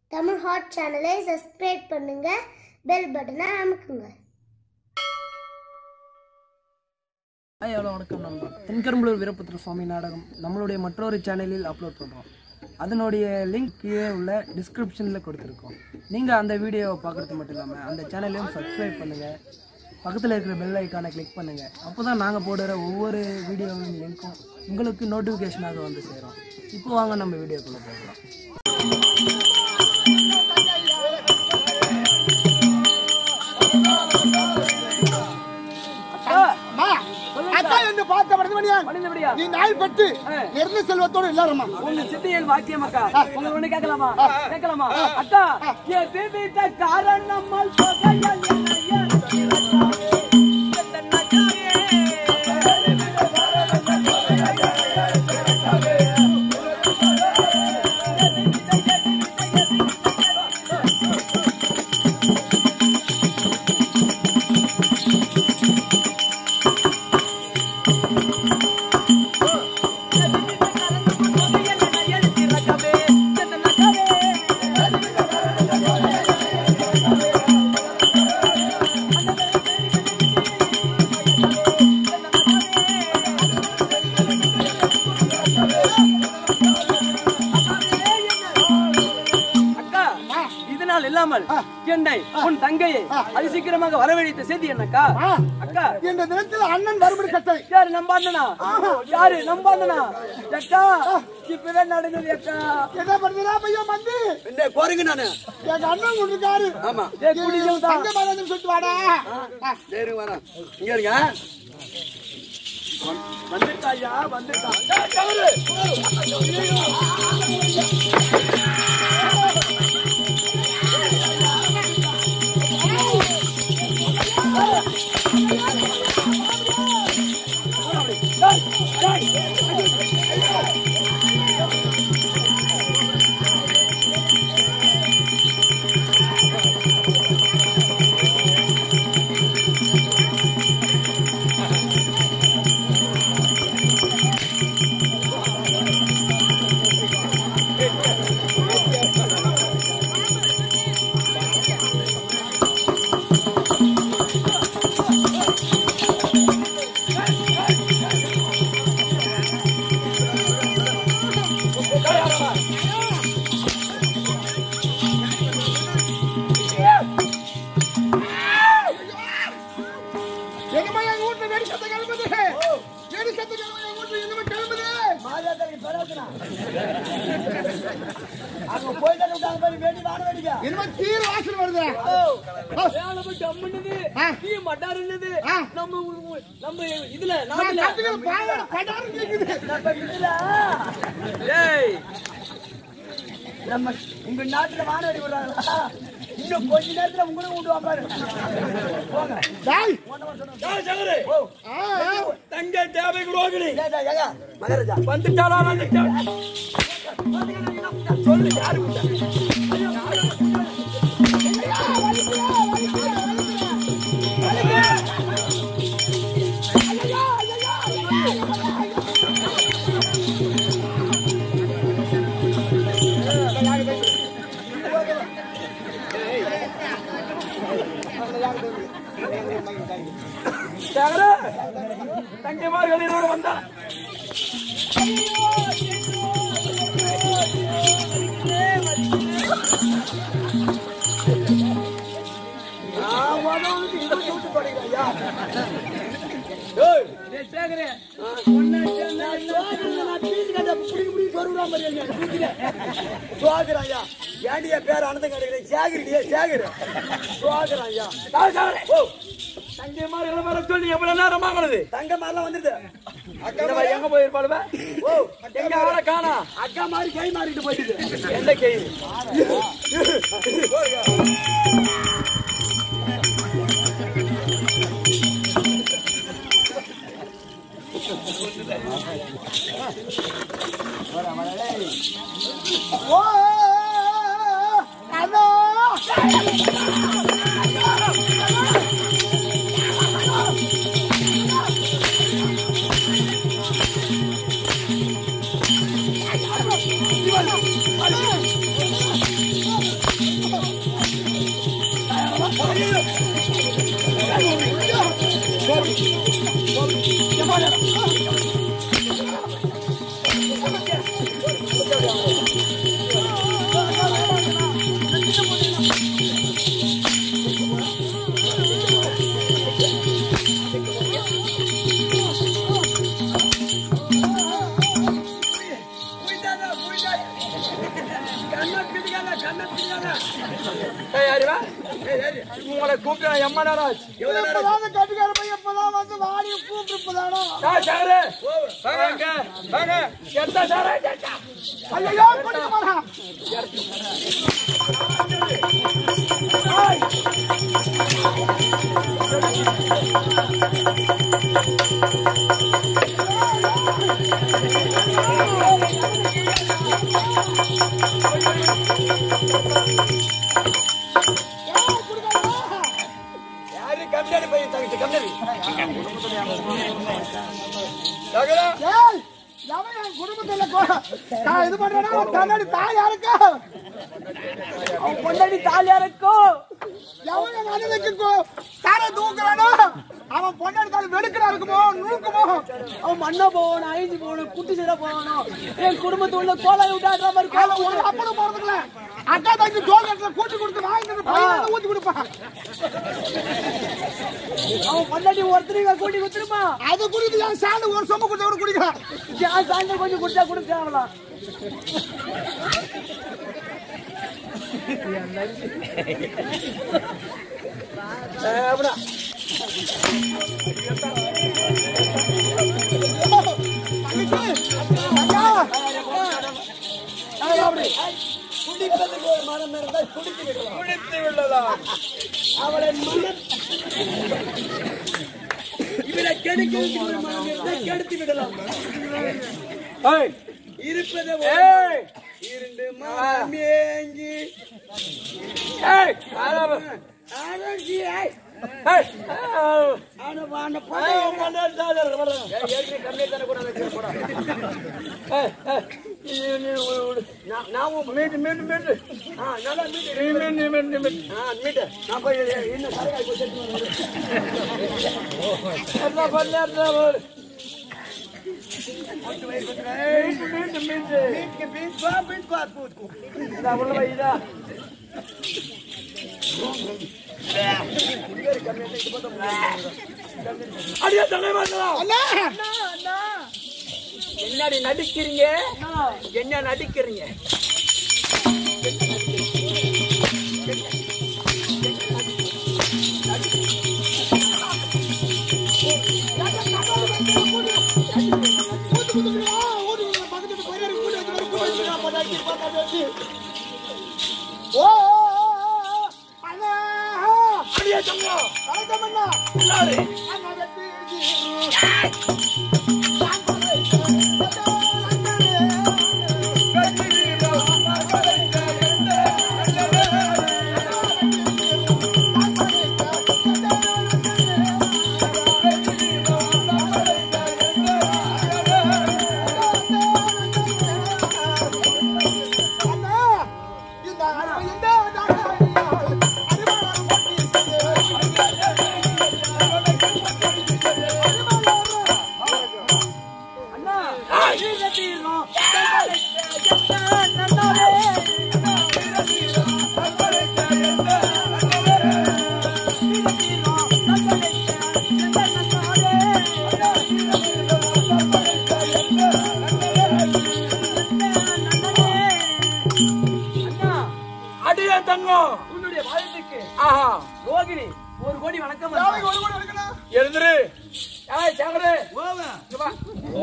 Tamil hot சேனலை subscribe பண்ணுங்க bell பட்டனை அமுக்குங்க ஹாய் ஹலோ வணக்கம் நண்பா தென்கரும்பலூர் வீரபுத்திர சுவாமி நாடகம் நம்மளுடைய மற்றொரு சேனலில் அப்லோட் பண்ணுறோம் அதனுடைய லிங்க் கீழே உள்ள டிஸ்கிரிப்ஷனில் கொடுத்துருக்கோம் நீங்கள் அந்த வீடியோவை பார்க்குறது மட்டும் இல்லாமல் அந்த சேனலையும் சப்ஸ்கிரைப் பண்ணுங்கள் பக்கத்தில் இருக்கிற பெல் ஐக்கானை கிளிக் பண்ணுங்கள் அப்போ தான் நாங்கள் போடுற ஒவ்வொரு வீடியோவின் லிங்க்கும் உங்களுக்கு நோட்டிஃபிகேஷனாக வந்து சேரும் இப்போ வாங்க நம்ம வீடியோக்குள்ளே போகலாம் அம்மா, அதான் என்று பார்த்த படுத்தபடியா? மனிதபடியா நீ நாய் பட்டு இறந்த செல்வத்தோடு இல்லாரம்மா உங்க சித்தியல் வாக்கியம் அக்கா உங்க ஒண்ணு கேட்கலாமா கேட்கலாமா அக்கா என் விவித காரணமால் தொகையால் என்னைய அக்கா இதனால் இல்லாமல் என்னை உன் தங்கையை அதிசீக்கிரமாக வரவழைத்த செய்தி என்னக்கா அக்கா இந்த தினத்தில் அண்ணன் மறுபடி கட்டளை யாரு நம்பாந்தனா யாரு நம்பாந்தனா அக்கா இப்பவே நடந்தது அக்கா என்ன பண்ணுறா பையன் வந்து என்ன போறீங்க நானு எங்க அண்ணன் கொண்டிருக்காரு ஆமா ஏ குடிக்கும் தான் தங்க மகன் சொல்லிட்டு வாடா சரி வரேன் இங்க இருங்க வந்துட்டாயா வந்துட்டா ஏய், தவறு. என்னமா எங்க வீட்டுல வெடி சத்தம் கிளம்புது வெடி சத்தம் கிளம்புது எங்க வீட்டுல என்னமா கிளம்புது அங்க போய் தானே விட்டாங்க பாரு, வேடி வான வேடிக்கை. என்னமா தீர வாசனை வருது நீ மட்டாருன்னது ஆ. நம்ம ஊ- நம்ம இதுல நான் நாட்டுல கத்துக்கிற பாயோட படாரம் கேக்குது நம்ம இதுல, ஏய் நம்ம உங்க நாட்டுல வான வேடி விடுறாங்களா இன்னும் கொஞ்ச நேரத்துல உங்களும் விடுவா பாரு போங்க டாய் ஏய், சங்கரு. ஆ ஆ. தங்க தேவை ரோகிணி ஏய், ஏய், ஏய், மகாராஜா வந்துட்டாளா வந்துட்டா சொல்லு யாரு விட்டா? சேகர தங்கமார்கள் என்னோட வந்தா நான் உதவுறது இங்க விட்டு போறீங்க ஐயா சேகரே ஏண்டிய பேர் அனந்தம் கிடைக்கல சேகரிடியே சேகர் சோகராயா தங்கமார்கள் வர சொல்லி எவ்வளவு நேரம் ஆகுது தங்க மாதிரிலாம் வந்துருது அக்கா எங்க போயிருப்பாளுவ ஓ எங்க ஆள காணா அக்கா மாதிரி கை மாறிட்டு போயிட்டு எந்த கை ஓ அண்ணா கூப்பிட்டு எம்மா நாராஜ் இப்பதான் கட்டுக்கார பையன் இப்பதான் வந்து வாடி கூப்பிட்டுப்பதானோ சாகரு வாங்க வாங்க எத்த சாரா கேட்டா ஐயோ கொடுக்க மாட்டா யாரு கம்மியாடி பையன் தங்கச்சி கம்மியாடி சாகரா ஏய் எவன் என் குடும்பத்துல கோ- நான் இது பண்றேன்னா அவன் தன்னாடி தாய் யாருக்கா அவன் பொண்டாட்டி தாலியா இருக்கும் எவன் என் அண்ணனுக்கு கோ- தாரை தூக்குறானோ அவன் பொண்ணாடி தாலி வெடுக்கிறா இருக்குமோ நூக்குமோ அவன் மண்ணா போகணும் அழிஞ்சு போகணும் குட்டி சீரா போகணும் என் குடும்பத்து உள்ள கோலாய் விட்டாடுற மாதிரி அவன் கோலம் ஒரு அப்பனும் போறதுக்குல அக்கா தங்கச்சி தோல் கட்டில கூட்டி கொடுத்து வாங்கிட்டு பையன் ஊத்தி கொடுப்பான் அவன் பொண்டாட்டி ஒருத்தரையும் கூட்டி கொடுத்துருமா அது குடிக்குது என் சாண்டு ஒரு சொம்பு கொடுத்த கூட குடிக்கலாம் ஜான் சாயந்தரம் கொஞ்சம் குடிச்சா கொடுத்தாங்களாம் அப்படியா தங்கச்சி, அக்கா, குடிப்பதற்கு ஒரு மனம் இருந்தால் குடித்து விடலாம் குடித்து விடலாம் அவளை மனம் இவளை கெடுக்கிறதுக்கு ஒரு மனம் இருந்தால் கெடுத்து விடலாம் இருப்பதை ஒரு இரண்டு மனம் ஏங்கி ஏய், ஆரம்பம். ஆரம்பி, ஏய். ஏய், ஆன வான படம். ஏய், ஏற்கனவே கம்மியா தானே கூட வச்சிருக்க கூட. ஏய், ஏய், நீ, நீ, உ- உ- நான் நான் உன் மீட்டு, மீட்டு, மீட்டு. ஆ, நல்லா மீட்டு. நீ மீட்டு, நீ மீட்டு, நீ மீட்டு. ஆ, மீட்டு. நான் போய் இன்னும் சரக்காய் போய் சேர்த்து வரேன். என்ன பண்ண, என்ன பண்ண. ஏய், மீட்டு, மீட்டு. இதா, உள்ள வை, இதா. அடியே தலைவர்களா அண்ணா, என்னடி நடிக்கிறீங்க என்ன நடிக்கிறீங்க ஊத்து குத்துக்குறியா? ஊத்து குத்துக்குறியா? பக்கத்து வீட்டு பையனை கூட்டி வச்சு மாதிரி கூட்டி வச்சுக்கிறா, பொண்டாட்டி, பொண்டாட்டி. ஓ, ஓ, ஓ, ஓ, அண்ணா, அடியே தங்கம் வணக்கம் அண்ணா. எல்லாரு அண்ணா, வெட்டி, வெட்டி. அண்ணா, இந்த அண்ணா, இந்த அண்ணா, அறிவாளர் போட்டி செய்ய அண்ணா நீ கட்டிடணும் நன்னாவே அடியே தங்கம் உன்னுடைய வாழ்த்துக்கு ஆஹா ரோகிணி ஒரு கோடி வணக்கம் நாளைக்கு ஒரு கூட எடுக்கணும் எழுந்துரு ஏய் சேகரு இங்க வா.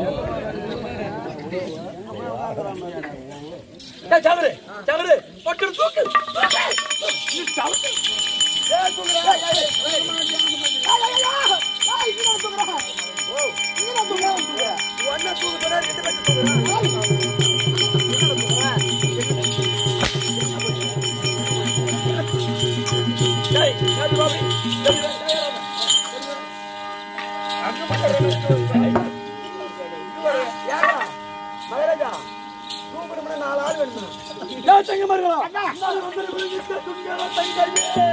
ஏய், சேகரு சேகரு பட்டு தூக்கு தூக்கு. நீ சவுக்கு. ஏய், தூக்குடா. ஏய், ஏய், ஏய். நீ ஒண்ணா தூக்கு சொன்னா ரெண்டு பேரும் தூக்குறா. ஏய், ஏய், பாபி. ஏய், ஏய், ஏய். யாரா? மகாராஜா, தூக்கணும்னா நாலு ஆள் வேணுமா? ஏய், தங்க மருமகளா. நாலு வந்து விழுந்துட்டு துணியால தைக்காதே.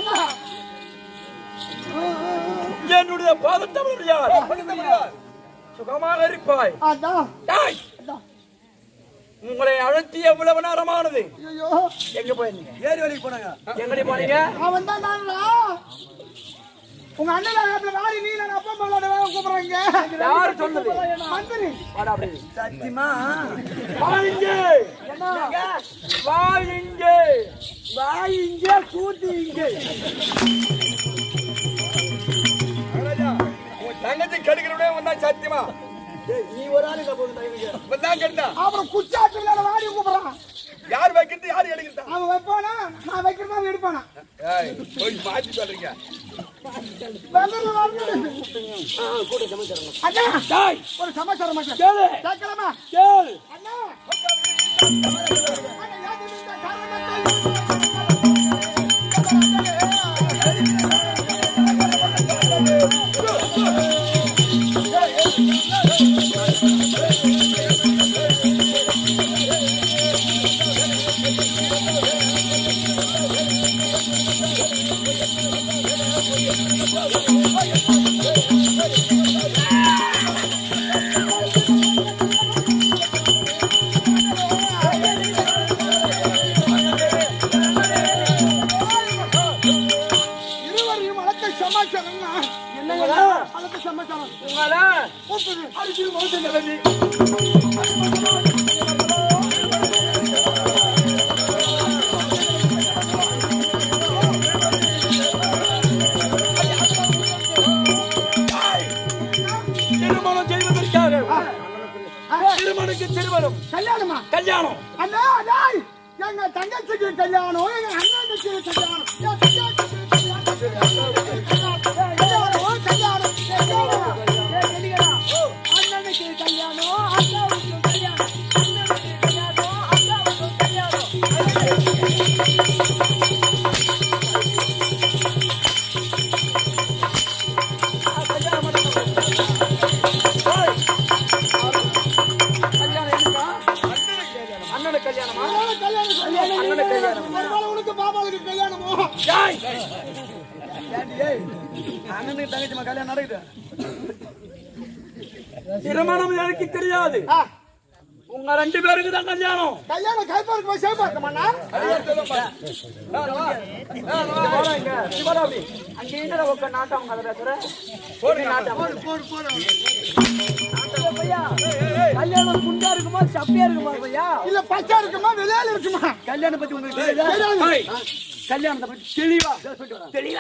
என்னுடைய பாதத்தமிழ் சுகமாக இருப்பாய் அதான் டேய்! உங்களை அழைத்தி எவ்வளவு நேரமானது ஐயோ எங்க போயிருந்தீங்க ஏரி வழிக்கு போனாங்க எங்கடி போனீங்க அவன் தான் நான்டா உங்க அண்ணன் வீட்டுல வாரி நீ நான் அப்பா அம்மாவோட வேலை கூப்பிடுறீங்க யாரு சொன்னது மந்திரி வாடா அப்படி சத்தியமா வா இங்கே வா இங்கே வா இங்கே கூட்டி இங்கே உன் தங்கச்சி கெடுக்கிறவனே வந்தா சத்தியமா நீ ஒரு ஆளு போகுது எனக்கு வந்தான் கெடுத்தா அப்புறம் குச்சாட்டு விளையாட வாரி கூப்பிடுறான் யார் வைக்கிறது யார் எடுக்கிறதா அவன் வைப்பானா நான் வைக்கிறதா அவன் எடுப்பானா ஏய், போய் மாத்தி சொல்றீங்க வெள்ளூர்ல வந்து அண்ணா டேய், ஒரு சமாச்சாரம் மட்டும் கேளு கேட்கலாமா கேளு அண்ணா அண்ணா, யாரு இந்த காரணத்தை இருவரையும் வளர்த்த சமாச்சாரம்னா என்னங்களா வளர்த்த சமாச்சாரம் உங்களா கூப்பிடு அரிசி மோசம் கிளம்பி திருமணம் செய்வதற்காக திருமணக்கு திருமணம் கல்யாணமா கல்யாணம் அண்ணா டேய் எங்க தங்கச்சிக்கு கல்யாணம் எங்க அண்ணனுக்கு கல்யாணம் என் தங்கச்சிக்கு கல்யாணம். கல்யாணம் கல்யாணம் கல்யாணம் அண்ணனுக்கு கல்யாணம் அக்காவுக்கு கல்யாணம் அண்ணனுக்கு கல்யாணம் அக்காவுக்கு கல்யாணம் கல்யாணம் இருக்கா அண்ணனுக்கு கல்யாணமா கல்யாணம் கல்யாணம் அண்ணனுக்கு கல்யாணம் ஒருவேளை உனக்கு பாபாவுக்கு கல்யாணமோ ஏய், அண்ணனுக்கு தங்கச்சிமா கல்யாணம் நடக்குது திருமணம் எனக்கு தெரியாது ஆ, உங்க ரெண்டு பேருக்கு தான் கல்யாணம் கல்யாணம் கைப்பாருக்கு போய் சேர்ப்பாக்கமாண்ணா அங்க எங்கடா உட்கார் நாட்டம் கதை பேசுற நாட்டம் ஐயா கல்யாணம் குண்டா இருக்குமா சப்பையா இருக்குமா ஐயா இல்ல பச்சை இருக்குமா வெளியால இருக்குமா கல்யாணம் பத்தி உங்களுக்கு தெரியுதா? தெரியாது. ஏய், கல்யாணத்தை பத்தி தெளிவா தெளிவா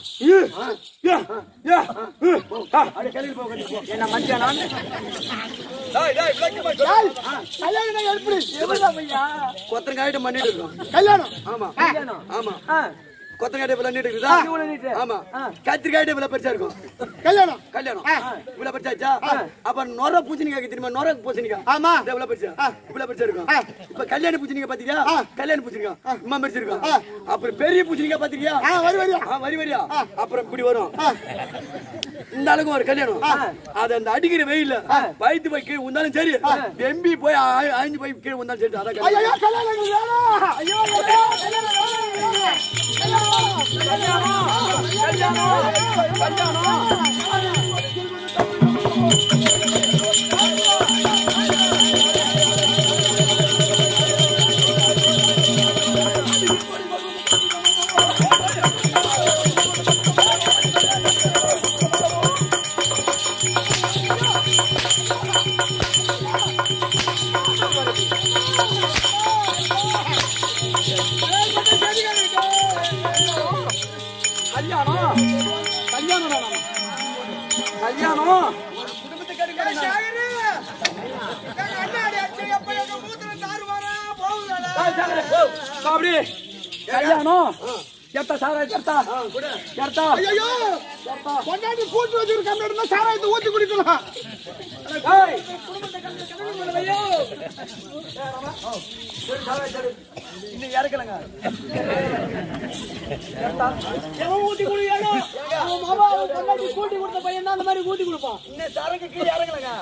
என்ன மச்சானா டேய், கல்யாணம் எப்படி ஐயா கொத்தங்காயிட்ட பண்ணிட்டு இருக்கோம் கல்யாணம் ஆமா கல்யாணம் ஆமா ஆ, கொத்தங்காயிட்ட இவ்வளவு நீட்டு இருக்குதா இவ்வளவு நீட்டு. ஆமா கத்திரிக்காயிட்ட இவ்வளவு பெருசா இருக்கும் கல்யாணம் கல்யாணம் இவ்வளவு பெருசாச்சா அப்ப நொர பூசணிக்காய் தெரியுமா நொர பூசணிக்காய் ஆமா இது எவ்வளவு பெருசா இவ்வளவு பெருசா இருக்கும் இப்ப கல்யாண பூசணிக்காய் பாத்தீங்களா கல்யாண பூசணிக்காய் இம்மா பெருசு இருக்கும் அப்புறம் பெரிய பூசணிக்காய் பாத்தீங்களா ஆ வரி வரியா ஆ, வரி வரியா அப்புறம் இப்படி வரும் இந்த அளவுக்கு ஒரு கல்யாணம் அது அந்த அடிக்கிற வெயில்ல வயிற்று போய் கீழே உந்தாலும் சரி எம்பி போய் ஆ- ஆஞ்சு போய் கீழே உந்தாலும் சரி அதான் கல்யாணம். ஐயோ கல்யாணம் எங்களுக்கு வேணும் ஐயோ ஐயோ, கல்யாணம் வேணும், கல்யாணம் கல்யாணம் தானா? கல்யாணம் ஏய், சாகரே, போ. அப்படி கல்யாணம் எத்த சாரா எத்தா எத்தா ஐயோ பொண்டாட்டி கூட்டு வச்சிருக்க இருந்தா சாராயத்தை ஊத்தி குடிக்கலாம் ஏய் இன்னும் இறக்கலங்க எவன் ஊத்தி குடிக்கணும் அவன் மாமா அவன் பொண்டாட்டி கூட்டி கொடுத்த பையன் தான் அந்த மாதிரி ஊத்தி கொடுப்பான் இன்னும் சரக்கு கீழே இறக்கலங்க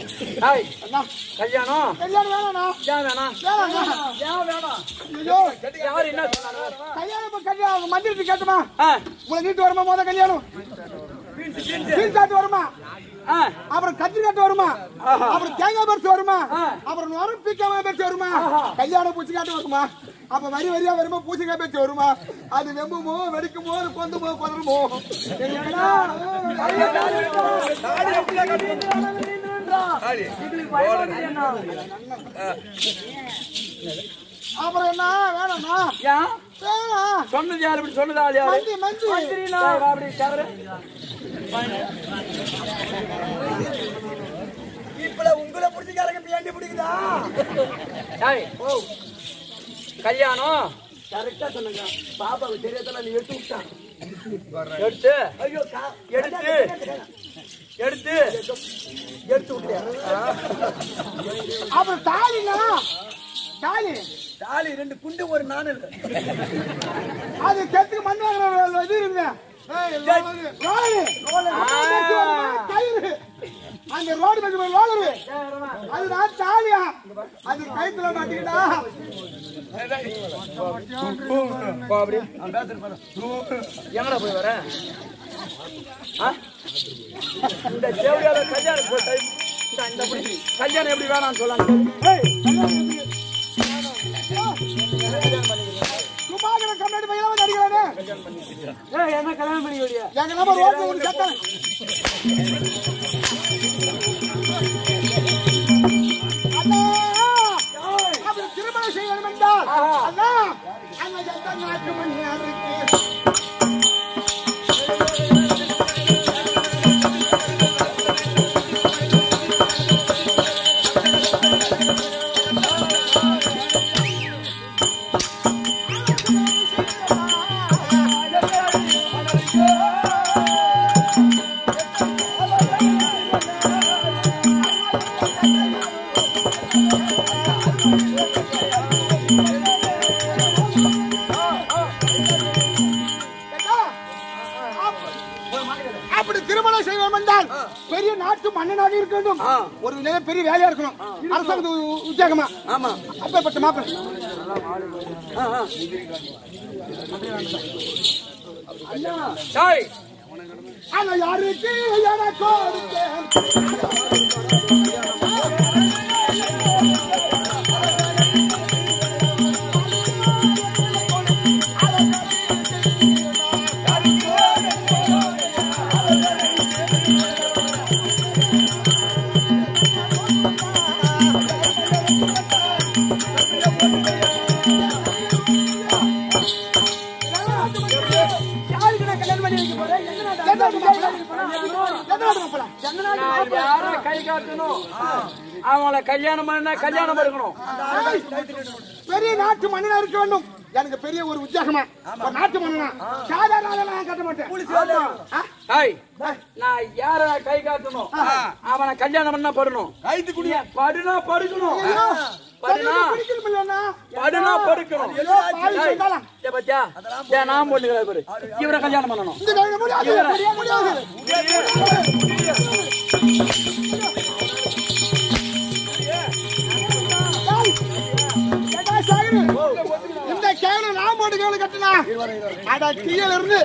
ஏய், கல்யாணம் கல்யாணம் வேணாண்ணா ஏன் வேணாம் வேணாண்ணா ஏன் வேணாம் ஐயோ யார் என்ன சொன்னாங்க கல்யாணம் இப்ப கல்யாணம் மந்திரத்துக்கு கேட்டுமா ஆ, உங்களை நீட்டு வருமா முத கல்யாணம் பீன் காட்டு வருமா ஆ, அப்புறம் கத்திரி காட்டு வருமா அப்புறம் தேங்காய் பரிசு வருமா அப்புறம் நுரம் பீக்காம பரிசு வருமா கல்யாணம் பூச்சி காட்டு வருமா அப்ப வரி வரியா வருமா பூச்சிக்காய் பேச்சு வருமா அது வெம்புமோ வெடிக்குமோ அது கொந்துமோ கொதருமோ அப்புறம் என்ன வேணாமா ஏன் வேணாம் சொன்னது யார் இப்படி சொன்னது ஆள் யாரு மந்தி மந்தி சரி, வா, அப்படி தவறு இப்பல உங்களை பிடிச்சிக்காரங்க பேண்டி பிடிக்குதா ஏய், கல்யாணம் கரெக்டா சொன்னங்க பாப்பாவுக்கு தெரியாதல நீ எடுத்து விட்டான் எடுத்து ஐயோ கா- எடுத்து எடுத்து எடுத்து விட்டேன் அப்புறம் தாலினா தாலி தாலி ரெண்டு குண்டு ஒரு நானு அது கெத்துக்கு மண் வாங்குற இது இருங்க ரோலரு கயிறு அந்த ரோடு பக்கம் ரோலரு அதுதான் தாலியா அது கயிற்றுல மாட்டிக்கிட்டா போ அப்படி எங்கடா போய் வர ஆ? இந்த தேவையான கல்யாணம் போய் டைம் இந்த- இந்த பிடிச்சி கல்யாணம் எப்படி வேணாம்னு சொல்லலாம் சும்மாங்கிற கம்ப்ளைண்ட் பையன் வந்து அடிக்கிறானே ஏய், என்ன கல்யாணம் பண்ணி வையா எங்க நம்ம ரோட்ல ஒரு சத்தம் அண்ணா அப்படி திருமணம் செய்யணும் என்றால் அண்ணா அங்க எந்த நாட்டு மணி இருக்கு கேட்டா? அப்ப- அப்படி திருமணம் செய்வோம் என்றால் பெரிய நாட்டு மன்னனாக இருக்க வேண்டும் ஒரு நிலை பெரிய வேலையா இருக்கணும் அரசாங்க உ- உத்தியோகமா ஆமா அப்பேற்பட்ட மாப்பிள்ளை டேய் ஆனா யாருக்கு எனக்கு கொடுத்தேன் எந்த நாட்டு மாப்பிள்ளை? எந்த நாட்டு மாப்பிள்ளை? நான் யாரை கை காட்டணும் அவங்கள கல்யாணம் பண்ண கல்யாணம் இருக்கணும் பெரிய நாட்டு மன்னனா இருக்க வேண்டும் எனக்கு பெரிய ஒரு உத்தியோகமா ஒரு நாட்டு மன்னனா சாதாரண ஆளை நான் கட்ட மாட்டேன் ஆ? டேய் நான் யார கை காட்டணும் அவனை கல்யாணம் பண்ணா படணும் கைத்து குடிய படுனா படுக்கணும் ஐயோ, படுனா எனக்கு பிடிக்கணும் இல்லைண்ணா? படுனா படுக்கணும் ஐயோ, பாவி டேய், சொன்னாலாம். டேய் பாத்தியா டேய் நான் பொண்ணுகிறாரு பாரு இவரை கல்யாணம் பண்ணணும் இந்த கையில முடியாது, முடியாது. ஏய், ஏடா சாகுரு, இந்த கேவல நான் போட்டு கேவல கட்டுனா அட கீழ இருந்து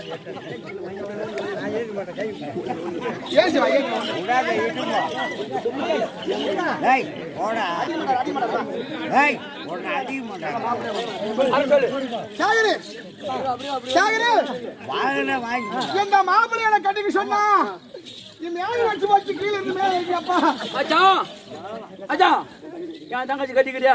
ஏசி வா, ஏசி வா. டேய் போடா டேய் உன்னை அடிக்க மாட்டாங்க அது சொல்லு சாகுரு, சாகுரு, வாங்கின வாங்கி இந்த மாப்பிள்ளைய கட்டிக்க சொன்னா நீ மேல வச்சு வச்சு கீழ இருந்து மேல வைக்கப்பா மச்சான் மச்சான் என் தங்கச்சி கட்டிக்கிறியா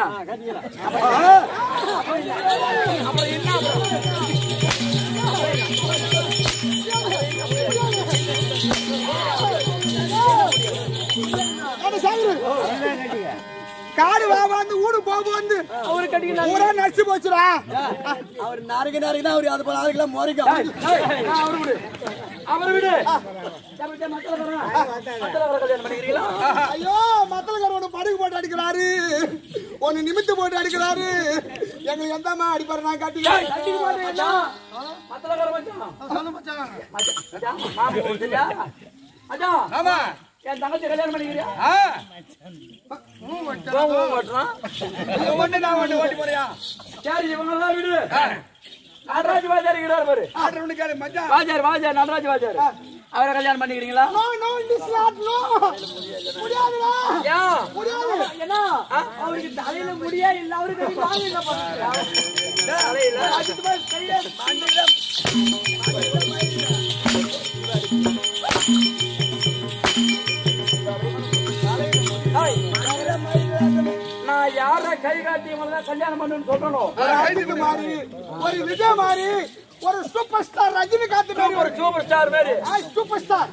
அட சாகுரு, காடு வா வந்து ஊடு போக வந்து அவரு கட்டிக்கலாம் ஊரா நடிச்சு போச்சுடா அவர் நாளைக்கு நாளைக்கு தான் அவர் அது போல ஆளுக்கெல்லாம் முறைக்கும் அவரு விடு அவரு விடு சரி, சரி, மத்தல வரேன். மத்தல வர கல்யாணம் பண்ணிக்கிறீங்களா ஐயோ மத்தலக்கார ஒண்ணு படுகு போட்டு அடிக்கிறாரு ஒண்ணு நிமித்து போட்டு அடிக்கிறாரு எங்களுக்கு எந்தம்மா அடிப்பாரு நான் காட்டி டேய், கட்டிக்க மாட்டேன் மத்தல வர மச்சான் மச்சான், மச்சான், மாமா கொடுத்துட்டியா? மச்சான், ஆமா என் தங்கச்சி கல்யாணம் பண்ணிக்கிறியா ஆ, ஊ ஓட்டுறான் நீ ஒண்ணு நான் ஒண்ணு ஓட்டி போறியா சரி இவங்க எல்லாம் விடு நடராஜ் வாஜார் இருக்கிறார் பாரு ஆடுறவனு கேளு மச்சான் வாஜார் வாஜார் நடராஜ் வாஜார் அவரை கல்யாணம் பண்ணிக்கிறீங்களா no no this lot no முடியாதுடா ஏன் முடியாது என்ன அவருக்கு தலையில முடியா இல்ல அவருக்கு அது வாங்க இல்ல பாருங்க தலையில அதுக்கு மேல கையில மண்ணில ஏய், நான் யார கை காட்டி இவங்களை கல்யாணம் பண்ணுன்னு சொல்லணும் ரஜினி மாதிரி ஒரு விஜய் மாதிரி ஒரு சூப்பர் ஸ்டார் ரஜினிகாந்த் மாதிரி ஒரு ஒரு சூப்பர் ஸ்டார் மாதிரி சூப்பர் ஸ்டார்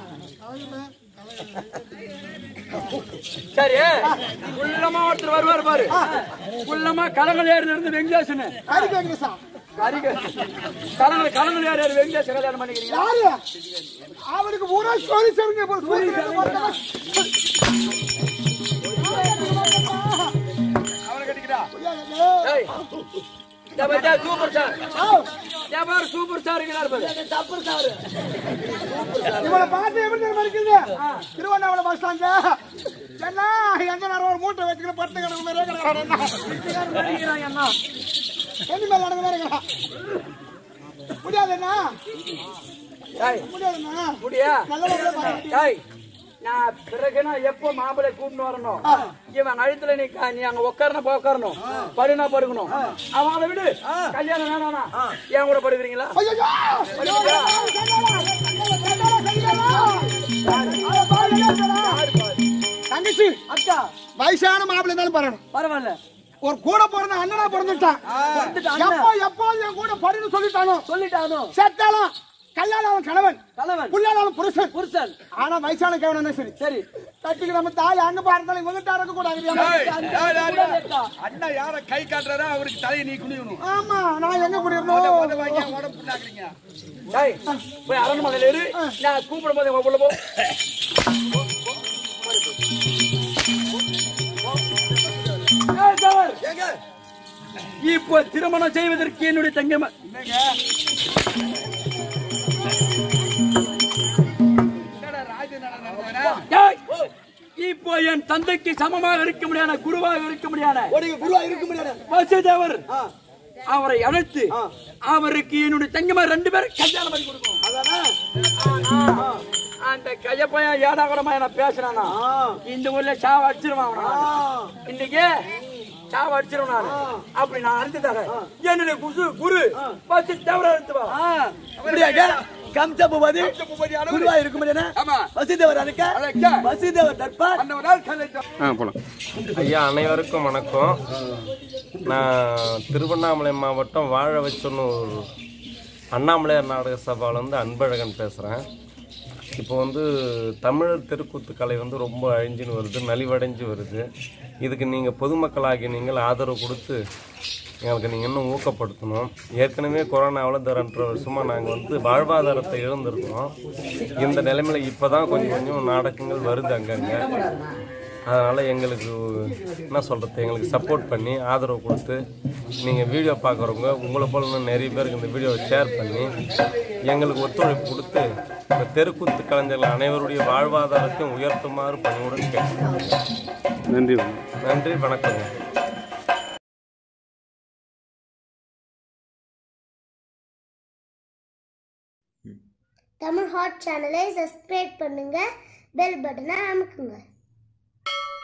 சரி குள்ளமா ஒருத்தர் வருவார் பாரு குள்ளமா கலங்கள் ஏறி இருந்து வெங்கடேசன் ஹரி வெங்கடேசா கரிக கலங்கள் கலங்கள் ஏறி ஏறி வெங்கடேசன் கல்யாணம் பண்ணிக்கிறீங்களா யாரு அவனுக்கு ஊரா ஸ்டோரி சொல்லுங்க ஒரு ஸ்டோரி அவனை கட்டிக்கிறா ஏய் இந்த பத்தியா சூப்பர் ஸ்டார் இந்த பாரு சூப்பர் ஸ்டார் இருக்கிறார் பாரு சூப்பர் ஸ்டார் இவனை பார்த்து எப்படி தெரியுமா இருக்குது திருவண்ணாமலை பஸ் ஸ்டாண்ட் என்ன எங்க நேரம் ஒரு மூட்டை வச்சுக்கிற பட்டு கிடக்கு மாதிரியே கிடக்குறான் என்ன எந்த மேல நடக்க வேற கிடா முடியாதுண்ணா ஏய் முடியாதுண்ணா முடியா நல்ல பாருங்க ஏய் நான் பிறகு நான் எப்போ மாப்பிள்ளை கூட்டின்னு வரணும் இவன் அழுத்துல நீ க- நீ அங்க உட்காரணும் போய் உட்காரணும் படுனா படுக்கணும் அவன் அதை விடு கல்யாணம் வேணானா என் கூட படுக்கிறீங்களா ஐயோ தங்கச்சி அக்கா வயசான மாப்பிள்ளை இருந்தாலும் பரவாயில்ல பரவாயில்ல ஒரு கூட பிறந்த அண்ணனா பிறந்துட்டான் எப்போ எப்போ என் கூட படுன்னு சொல்லிட்டானோ சொல்லிட்டானோ செத்தாலும் கல்யாணம் கணவன் கலவன் புள்ளாலும் புருஷன் புருஷன் ஆனா வயசான கவனம் சரி சரி கட்டிக்கு நம்ம தாய் அங்க பார்த்தாலும் இவங்கிட்ட இருக்க கூடாது ஏய், யார், யார், யார்? அண்ணா யார கை காட்டுறாரோ அவருக்கு தலையை நீ குனியணும் ஆமா நான் எங்க முத குடியிருந்தோம் முத வாங்கி அவன் உடம்பு புண்ணாக்குறீங்க டேய் போய் அரண்மனையில இரு நான் கூப்பிடும் போது உள்ள போ ஏய், ஜவர். இப்போ திருமணம் செய்வதற்கு என்னுடைய தங்கை ம- என்னடா ராஜ நடனம் நடந்தவனா? ஏய், இப்போ என் தந்தைக்கு சமமாக இருக்க முடியாத குருவாக இருக்க முடியாத குருவா இருக்க முடியாது வசுதேவர் அவரை அழைத்து அவருக்கு என்னுடைய தங்கமார் ரெண்டு பேரும் கல்யாணம் பண்ணி கொடுக்கணும் ஆனா, அந்த கையப்பையன் ஏடா கூடமா என்ன பேசுறானா இந்த ஊர்ல சாவ அடிச்சிருவான் அவனை நானு. இன்னைக்கு சாவ அடிச்சிருவான் நானு அப்படி நான் அறுத்து தரேன் என்னுடைய குசு குரு பத்து தவிர அறுத்து வா அப்படியாங்க? கம்சபுபதி பூபதி அளவு. குருவா இருக்க முடியாது ஆமா. வசுதேவர் அழைக்க அழைக்க. வசுதேவர் தற்பார் அந்த ஒரு நாள் கல்யாணம். ஐயா அனைவருக்கும் வணக்கம் நான் திருவண்ணாமலை மாவட்டம் வாழ வச்சொன்னு ஒரு அண்ணாமலையார் நாடக சபாவிலேருந்து அன்பழகன் பேசுகிறேன் இப்போ வந்து தமிழர் தெருக்கூத்து கலை வந்து ரொம்ப அழிஞ்சுன்னு வருது நலிவடைஞ்சு வருது இதுக்கு நீங்கள் பொதுமக்களாகி நீங்கள் ஆதரவு கொடுத்து எங்களுக்கு நீங்கள் இன்னும் ஊக்கப்படுத்தணும் ஏற்கனவே கொரோனாவில் இந்த ரெண்டரை வருஷமாக நாங்கள் வந்து வாழ்வாதாரத்தை இழந்திருக்கிறோம் இந்த நிலைமையில் இப்போ தான் கொஞ்சம் கொஞ்சம் நாடகங்கள் வருது அங்கங்கே அதனால் எங்களுக்கு என்ன சொல்கிறது எங்களுக்கு சப்போர்ட் பண்ணி ஆதரவு கொடுத்து நீங்கள் வீடியோ பார்க்குறவங்க உங்களை போல இன்னும் நிறைய பேருக்கு இந்த வீடியோவை ஷேர் பண்ணி எங்களுக்கு ஒத்துழைப்பு கொடுத்து இந்த தெருக்கூத்து கலைஞர்கள் அனைவருடைய வாழ்வாதாரத்தையும் உயர்த்துமாறு பணிவுடன் கேட்கிறேன் நன்றி நன்றி வணக்கம் தமிழ் ஹாட் சேனலை சப்ஸ்கிரைப் பண்ணுங்க பெல் பட்டனை அமுக்குங்க